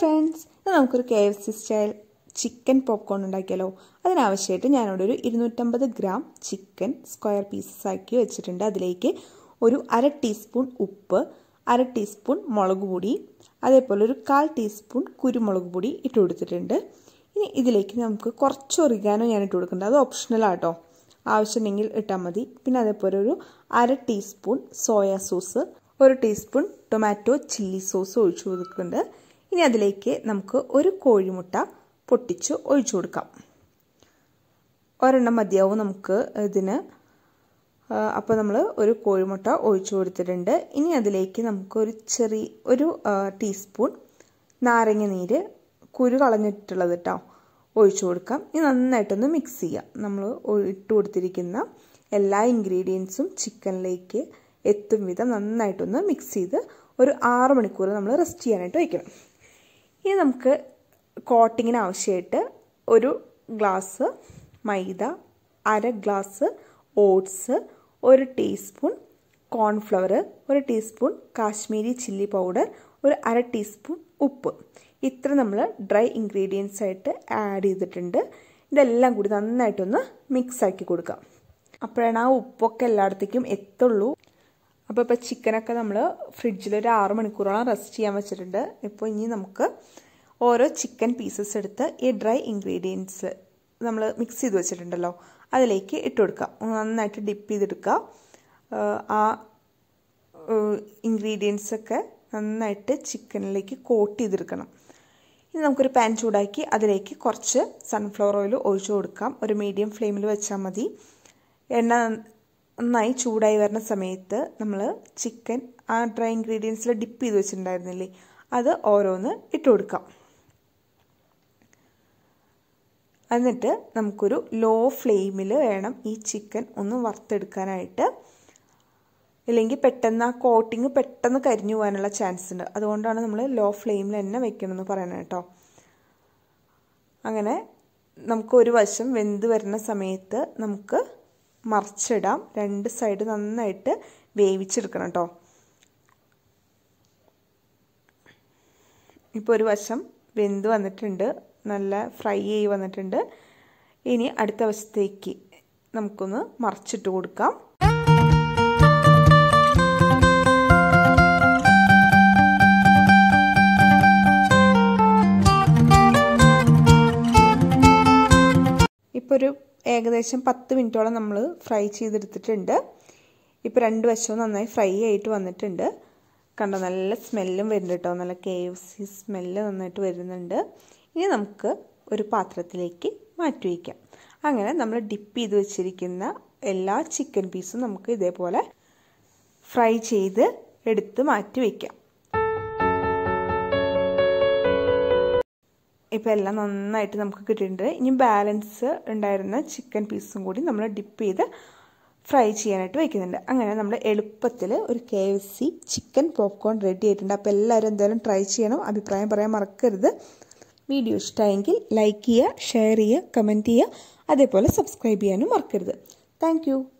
friends ഇത് നമുക്കൊരു K F C style chicken popcorn ഉണ്ടാക്കിയാലോ അതിനാവശ്യമായിട്ട് ഞാനിവിടെ ഒരു ഇരുന്നൂറ്റമ്പത് ഗ്രാം ചിക്കൻ സ്ക്വയർ പീസസ് ആക്കി വെച്ചിട്ടുണ്ട് അതിലേക്ക് ഒരു അര ടീസ്പൂൺ ഉപ്പ് അര ടീസ്പൂൺ മുളക് പൊടി അതേപോലെ ഒരു കാൽ ടീസ്പൂൺ കുരുമുളക് പൊടി ഇട്ട് കൊടുത്തിട്ടുണ്ട് ഇനി ഇതിലേക്ക് നമുക്ക് കുറച്ച് ഒറിഗാനോ ഞാൻ ഇട്ട് കൊടുക്കുന്നുണ്ട് അത് ഓപ്ഷണലാട്ടോ ആവശ്യമുണ്ടെങ്കിൽ ഇട്ടാൽ മതി പിന്നെ അതേപോലെ ഒരു അര ടീസ്പൂൺ സോയ സോസ് ഒരു ടീസ്പൂൺ ടൊമാറ്റോ ചില്ലി സോസ് ഒഴിച്ചു കൊടുക്കുന്നുണ്ട് ഇനി അതിലേക്ക് നമുക്ക് ഒരു കോഴിമുട്ട പൊട്ടിച്ച് ഒഴിച്ചു കൊടുക്കാം ഒരെണ്ണം മതിയാവും നമുക്ക് ഇതിന് അപ്പോൾ നമ്മൾ ഒരു കോഴിമുട്ട ഒഴിച്ചു കൊടുത്തിട്ടുണ്ട് ഇനി അതിലേക്ക് നമുക്ക് ഒരു ചെറിയ ഒരു ടീസ്പൂൺ നാരങ്ങ നീര് കുരു കളഞ്ഞിട്ടുള്ളത് കേട്ടോ ഒഴിച്ചു കൊടുക്കാം ഇനി നന്നായിട്ടൊന്ന് മിക്സ് ചെയ്യാം നമ്മൾ ഇട്ട് കൊടുത്തിരിക്കുന്ന എല്ലാ ഇൻഗ്രീഡിയൻസും ചിക്കനിലേക്ക് എത്തും വിധം നന്നായിട്ടൊന്ന് മിക്സ് ചെയ്ത് ഒരു ആറ് മണിക്കൂർ നമ്മൾ റെസ്റ്റ് ചെയ്യാനായിട്ട് വയ്ക്കണം ഇനി നമുക്ക് കോട്ടിങ്ങിന് ആവശ്യമായിട്ട് ഒരു ഗ്ലാസ് മൈദ അര ഗ്ലാസ് ഓട്സ് ഒരു ടീസ്പൂൺ കോൺഫ്ലവർ ഒരു ടീസ്പൂൺ കാശ്മീരി ചില്ലി പൗഡർ ഒരു അര ടീസ്പൂൺ ഉപ്പ് ഇത്ര നമ്മൾ ഡ്രൈ ഇൻഗ്രീഡിയൻസ് ആയിട്ട് ആഡ് ചെയ്തിട്ടുണ്ട് ഇതെല്ലാം കൂടി നന്നായിട്ടൊന്ന് മിക്സ് ആക്കി കൊടുക്കാം അപ്പോഴാണ് ആ ഉപ്പൊക്കെ എല്ലായിടത്തേക്കും എത്തുള്ളൂ അപ്പോൾ ഇപ്പോൾ ചിക്കനൊക്കെ നമ്മൾ ഫ്രിഡ്ജിൽ ഒരു ആറ് മണിക്കൂറോളം റെസ്റ്റ് ചെയ്യാൻ വെച്ചിട്ടുണ്ട് ഇപ്പോൾ ഇനി നമുക്ക് ഓരോ ചിക്കൻ പീസസ് എടുത്ത് ഈ ഡ്രൈ ഇൻഗ്രീഡിയൻസ് നമ്മൾ മിക്സ് ചെയ്ത് വെച്ചിട്ടുണ്ടല്ലോ അതിലേക്ക് ഇട്ട് കൊടുക്കുക നന്നായിട്ട് ഡിപ്പ് ചെയ്തെടുക്കുക ആ ഇൻഗ്രീഡിയൻസ് ഒക്കെ നന്നായിട്ട് ചിക്കനിലേക്ക് കോട്ട് ചെയ്തെടുക്കണം ഇനി നമുക്കൊരു പാൻ ചൂടാക്കി അതിലേക്ക് കുറച്ച് സൺഫ്ലവർ ഓയിൽ ഒഴിച്ചു കൊടുക്കാം ഒരു മീഡിയം ഫ്ലെയിമിൽ വെച്ചാൽ മതി എണ്ണ നന്നായി ചൂടായി വരുന്ന സമയത്ത് നമ്മൾ ചിക്കൻ ആ ഡ്രൈ ഇൻഗ്രീഡിയൻസിൽ ഡിപ്പ് ചെയ്ത് വെച്ചിട്ടുണ്ടായിരുന്നില്ലേ അത് ഓരോന്ന് ഇട്ട് കൊടുക്കാം എന്നിട്ട് നമുക്കൊരു ലോ ഫ്ലെയിമിൽ വേണം ഈ ചിക്കൻ ഒന്ന് വറുത്തെടുക്കാനായിട്ട് ഇല്ലെങ്കിൽ പെട്ടെന്ന് ആ കോട്ടിങ് പെട്ടെന്ന് കരിഞ്ഞു പോകാനുള്ള ചാൻസ് ഉണ്ട് അതുകൊണ്ടാണ് നമ്മൾ ലോ ഫ്ലെയിമിൽ തന്നെ വെക്കണമെന്ന് പറയണത് കേട്ടോ അങ്ങനെ നമുക്ക് ഒരു വശം വെന്ത് വരുന്ന സമയത്ത് നമുക്ക് മറിച്ചിടാം രണ്ട് സൈഡ് നന്നായിട്ട് വേവിച്ചെടുക്കണം കേട്ടോ ഇപ്പോൾ ഒരു വശം വെന്ത് വന്നിട്ടുണ്ട് നല്ല ഫ്രൈ ചെയ്ത് വന്നിട്ടുണ്ട് ഇനി അടുത്ത വശത്തേക്ക് നമുക്കൊന്ന് മറിച്ചിട്ട് കൊടുക്കാം ഇപ്പോൾ ഒരു ഏകദേശം പത്ത് മിനിറ്റോളം നമ്മൾ ഫ്രൈ ചെയ്തെടുത്തിട്ടുണ്ട് ഇപ്പോൾ രണ്ട് വശവും നന്നായി ഫ്രൈ ആയിട്ട് വന്നിട്ടുണ്ട് കണ്ടോ നല്ല സ്മെല്ലും വരുന്നുണ്ട് കേട്ടോ നല്ല കെ എഫ് സി സ്മെല്ല് നന്നായിട്ട് വരുന്നുണ്ട് ഇനി നമുക്ക് ഒരു പാത്രത്തിലേക്ക് മാറ്റി വയ്ക്കാം അങ്ങനെ നമ്മൾ ഡിപ്പ് ചെയ്ത് വെച്ചിരിക്കുന്ന എല്ലാ ചിക്കൻ പീസും നമുക്ക് ഇതേപോലെ ഫ്രൈ ചെയ്ത് എടുത്ത് മാറ്റി വയ്ക്കാം ഇപ്പോൾ എല്ലാം നന്നായിട്ട് നമുക്ക് കിട്ടിയിട്ടുണ്ട് ഇനി ബാലൻസ് ഉണ്ടായിരുന്ന ചിക്കൻ പീസും കൂടി നമ്മൾ ഡിപ്പ് ചെയ്ത് ഫ്രൈ ചെയ്യാനായിട്ട് വയ്ക്കുന്നുണ്ട് അങ്ങനെ നമ്മൾ എളുപ്പത്തിൽ ഒരു K F C chicken popcorn ready ആയിട്ടുണ്ട് അപ്പോൾ എല്ലാവരും എന്തായാലും ട്രൈ ചെയ്യണം അഭിപ്രായം പറയാൻ മറക്കരുത് വീഡിയോ ഇഷ്ടമായെങ്കിൽ ലൈക്ക് ചെയ്യുക ഷെയർ ചെയ്യുക കമൻറ്റ് ചെയ്യുക അതേപോലെ സബ്സ്ക്രൈബ് ചെയ്യാനും മറക്കരുത് താങ്ക്